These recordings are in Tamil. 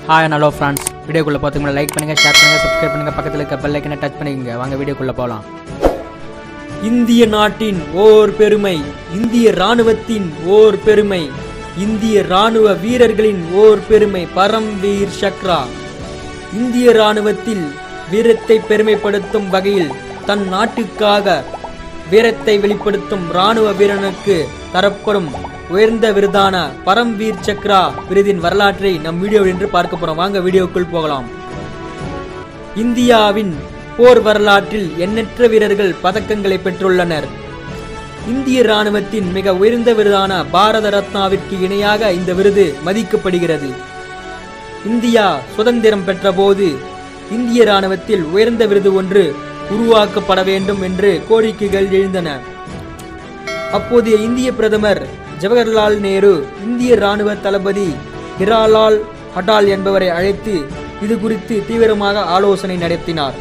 ஹாய் ஹலோ ஃப்ரெண்ட்ஸ் வீடியோக்குள்ளே பார்த்துக்கணும் லைக் பண்ணுங்கள் ஷேர் பண்ணுங்கள் சப்ஸ்கிரைப் பண்ணுங்கள் பக்கத்தில் இருக்க பெல் ஐக்கனை டச் பண்ணிக்கங்க வாங்க வீடியோக்குள்ளே போகலாம் இந்திய நாட்டின் ஓர் பெருமை இந்திய ராணுவத்தின் ஓர் பெருமை இந்திய ராணுவ வீரர்களின் ஓர் பெருமை பரம்வீர் சக்ரா இந்திய ராணுவத்தில் வீரத்தை பெருமைப்படுத்தும் வகையில் தன் நாட்டுக்காக வீரத்தை வெளிப்படுத்தும் ராணுவ வீரனுக்கு தரப்படும் உயர்ந்த விருதான பரம்வீர் சக்ரா விருதின் வரலாற்றை நம் வீடியோவில் இன்று பார்க்க போறோம் வாங்க வீடியோக்குள் போகலாம் இந்தியாவின் போர் வரலாற்றில் எண்ணற்ற வீரர்கள் பதக்கங்களை பெற்றுள்ளனர் இந்திய ராணுவத்தின் மிக உயர்ந்த விருதான பாரத ரத்னாவிற்கு இணையாக இந்த விருது மதிக்கப்படுகிறது இந்தியா சுதந்திரம் பெற்றபோது இந்திய ராணுவத்தில் உயர்ந்த விருது ஒன்று உருவாக்கப்பட வேண்டும் என்று கோரிக்கைகள் எழுந்தன அப்போதைய இந்திய பிரதமர் ஜவஹர்லால் நேரு இந்திய ராணுவ தளபதி ஹிராலால் அடால் என்பவரை அழைத்து இது குறித்து தீவிரமாக ஆலோசனை நடத்தினார்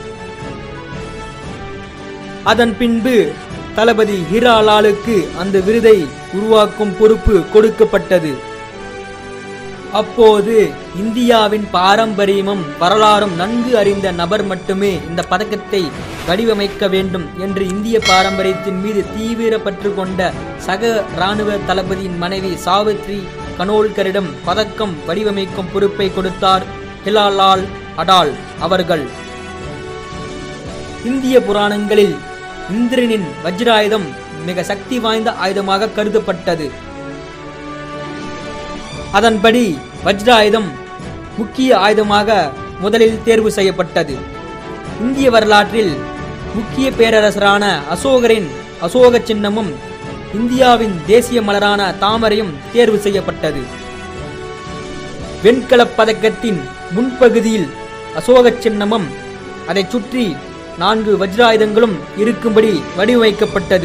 அதன் பின்பு தளபதி ஹிராலாலுக்கு அந்த விருதை உருவாக்கும் பொறுப்பு கொடுக்கப்பட்டது அப்போது இந்தியாவின் பாரம்பரியமும் வரலாறும் நன்கு அறிந்த நபர் மட்டுமே இந்த பதக்கத்தை வடிவமைக்க வேண்டும் என்று இந்திய பாரம்பரியத்தின் மீது தீவிர பற்று கொண்ட சக இராணுவ தளபதியின் மனைவி சாவித்ரி கனோல்கரிடம் பதக்கம் வடிவமைக்கும் பொறுப்பை கொடுத்தார் ஹிலாலால் அடால் அவர்கள் இந்திய புராணங்களில் இந்திரனின் வஜ்ராயுதம் மிக சக்தி வாய்ந்த ஆயுதமாக கருதப்பட்டது அதன்படி வஜ்ராயுதம் முக்கிய ஆயுதமாக முதலில் தேர்வு செய்யப்பட்டது இந்திய வரலாற்றில் முக்கிய பேரரசரான அசோகரின் அசோக சின்னமும் இந்தியாவின் தேசிய மலரான தாமரையும் தேர்வு செய்யப்பட்டது வெண்கலப் பதக்கத்தின் முன்பகுதியில் அசோக சின்னமும் அதைச் சுற்றி நான்கு வஜ்ராயுதங்களும் இருக்கும்படி வடிவமைக்கப்பட்டது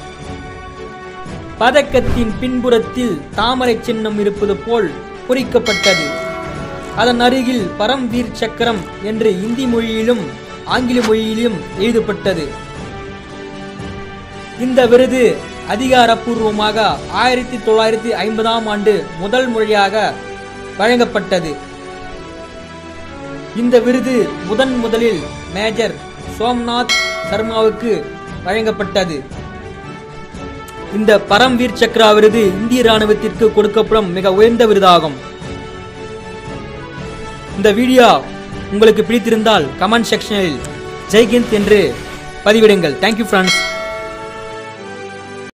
பதக்கத்தின் பின்புறத்தில் தாமரை சின்னம் இருப்பது போல் பொறிக்கப்பட்டது அதன் அருகில் பரம்வீர் சக்கரம் என்று இந்தி மொழியிலும் ஆங்கில மொழியிலும் எழுதப்பட்டது இந்த விருது அதிகாரப்பூர்வமாக ஆயிரத்தி தொள்ளாயிரத்தி ஐம்பதாம் ஆண்டு முதல் முறையாக வழங்கப்பட்டது இந்த விருது முதன் முதலில் மேஜர் சோம்நாத் சர்மாவுக்கு வழங்கப்பட்டது இந்த பரம்வீர் சக்ரா விருது இந்திய ராணுவத்திற்கு கொடுக்கப்படும் மிக உயர்ந்த விருதாகும் இந்த வீடியோ உங்களுக்கு பிடித்திருந்தால் கமெண்ட் செக்ஷனில் ஜெய்ஹிந்த் என்று பதிவிடுங்கள் தேங்க்யூ ஃப்ரெண்ட்ஸ்